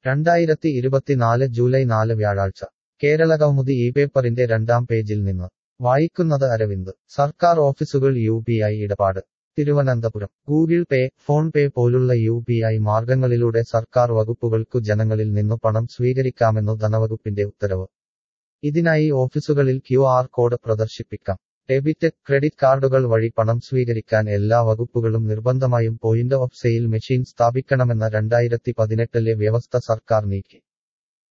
രണ്ടായിരത്തി ഇരുപത്തിനാല് ജൂലൈ നാല് വ്യാഴാഴ്ച കേരളകൗമുദി ഈ പേപ്പറിന്റെ രണ്ടാം പേജിൽ നിന്ന് വായിക്കുന്നത് അരവിന്ദ് സർക്കാർ ഓഫീസുകൾ യു പി ഐ ഇടപാട് Thiruvananthapuram Google Pay PhonePe പോലുള്ള യു പി ഐ മാർഗങ്ങളിലൂടെ സർക്കാർ വകുപ്പുകൾക്കു ജനങ്ങളിൽ നിന്നു പണം സ്വീകരിക്കാമെന്നു ധനവകുപ്പിന്റെ ഉത്തരവ് ഇതിനായി ഓഫീസുകളിൽ ക്യു ആർ കോഡ് പ്രദർശിപ്പിക്കാം ഡെബിറ്റ് ക്രെഡിറ്റ് കാർഡുകൾ വഴി പണം സ്വീകരിക്കാൻ എല്ലാ വകുപ്പുകളും നിർബന്ധമായും പോയിന്റ് ഓഫ് സെയിൽ മെഷീൻ സ്ഥാപിക്കണമെന്ന രണ്ടായിരത്തി പതിനെട്ടിലെ വ്യവസ്ഥ സർക്കാർ നീക്കി